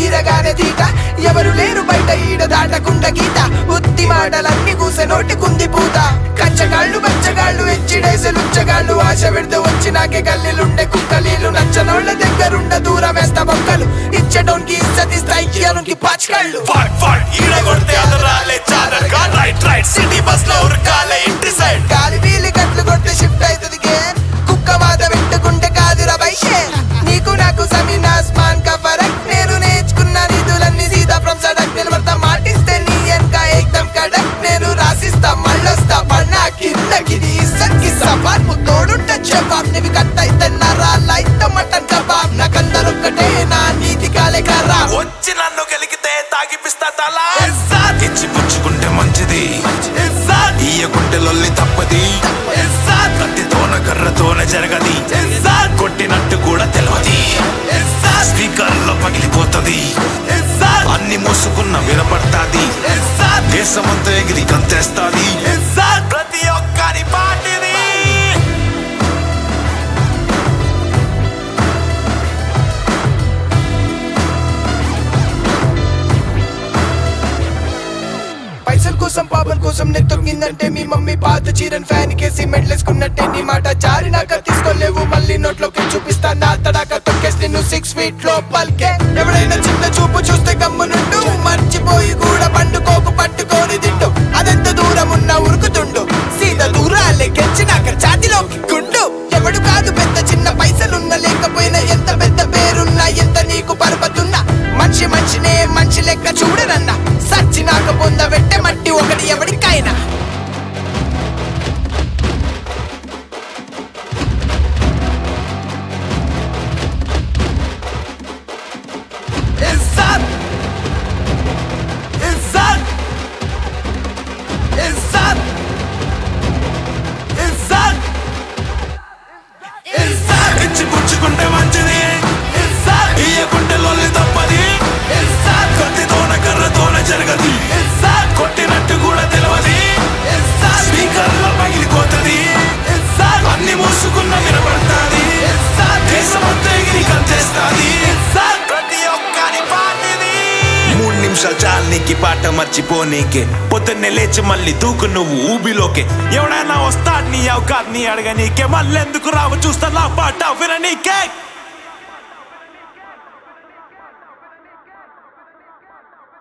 తీరగానే theta ఎవరు లేరు బయట ఈడ దాటకుండా గీత ఉత్తి మాటలన్నీ కూసే నోటి కుంది పూత కచ్చగాళ్ళు బచ్చగాళ్ళు ఎచ్చిడేసి లుచ్చగాళ్ళు ఆశ పెడితే వచ్చి నాకే గల్లీలుండే కుక్కలీలు నచ్చనోళ్ళ దగ్గరుండ దూరం వేస్తా బొక్కలు ఇచ్చటోనికి ఇచ్చతిస్తా ఇయ్యనుకి పాచికళ్ళు ఫాట్ ఫాట్ ఈడ కొడితే అదరాలే చాదర్ గా రైట్ రైట్ సిటీ బస్ లో ఉరకాలే ఇంటి సైడ్ గాలి వీలి గట్లు కొడితే షిఫ్ట్ అవుతుంది గేర్ కుక్క వాత పెట్టుకుంటే కాదురా బైషే నీకు నాకు సమీన్ ఆస్మాన్ కా ఫరక్ నేను నేర్చుకున్న నిధులన్నీ సీదా ఫ్రమ్ సడక్ నిలబడతా మాటిస్తే నీ వెనక ఏకదం కడక్ నేను రాసిస్తా మళ్ళొస్తా పన్నా కిందకి ఇసక్కి సవాల్ ముద్దోడుంటే జవాబ్ నీవి కట్ అయితే నరాల అయితే మటన్ కబాబ్ నాకందరొక్కటే నా నీతి కాలే కర్రా వచ్చి నన్ను గెలికితే తాగిపిస్తా తల ఇజ్జత్ ఇచ్చి పుచ్చుకుంటే మంచిది ఇజ్జత్ ఇయ్యకుంటే లొల్లి తప్పది ఇజ్జత్ కత్తితోన కర్రతోన జరగది ఇజ్జత్ కొట్టినట్టు కూడా తెలియదు ఇజ్జత్ స్పీకర్ లో పగిలిపోతది ఇజ్జత్ అన్ని మూసుకున్న వినపడతాది ఇజ్జత్ దేశమంతా ఎగిరి కంతేస్తాది ఇజ్జత్ ప్రతి ఒక్కరి పాటిది పైసల కోసం పాపల కోసం నేను తొక్కిందంటే మీ మమ్మీ పాత చీరన్ ఫ్యాన్ కేసి మెడలేసుకున్నట్టే నీ మాట జారినాక తీసుకోలేవు మళ్ళీ నోట్లోకి చూపిస్తా నా తడాక తొక్కేసి నిన్ను సిక్స్ ఫీట్ లో పల్కే ఎవడైనా చిన్న చూపు చూస్తే గమ్మునుండు మర్చిపోయి కూడా పండుకోకు పట్టుకొని తిండు అదెంత దూరం ఉన్నా ఉరుకుతుండు సీద దూరాలే గెలిచినాక ఛాతిలోకి గుండు ఎవడు కాదు పెద్ద చిన్న పైసలున్న లేకపోయినా ఎంత పెద్ద పేరున్నా ఎంత నీకు పరపతున్నా మనిషి మనిషినే మనిషి లెక్క చూడనన్నా సచ్చినాక పొంద వెట్టే మట్టి ఒకటి ఎవడికైనా ఇజ్జత్ ఇజ్జత్ ఇజ్జత్ ఇజ్జత్ ఇజ్జత్ ఇచ్చి పుచ్చుకుంటే మంచిది ఇజ్జత్ ఇయ్యకుంటే లొల్లి తప్పది ఇజ్జత్ కత్తితోన కర్రతోన జరగది ఇజ్జత్ కొట్టినట్టు కూడా తెలియదు ఇజ్జత్ స్పీకర్ లో పగిలిపోతది ఇజ్జత్ అన్ని మూసుకున్న వినపడతాది ఇజ్జత్ దేశమంతా ఎగిరి కంతేస్తాది ఇజ్జత్ ప్రతి ఒక్కరి పాటిది మూడు నిమిషాలు చాలు నీకు ఈ పాట మర్చిపోనీకే పొద్దున్నే లేచి మళ్ళీ దూకు నువ్వు ఊబిలోకే ఎవడైనా వస్తాడు నీ అవకాశం నీ అడగనీకే మళ్ళెందుకు రావు చూస్తా నా పాట విననీకే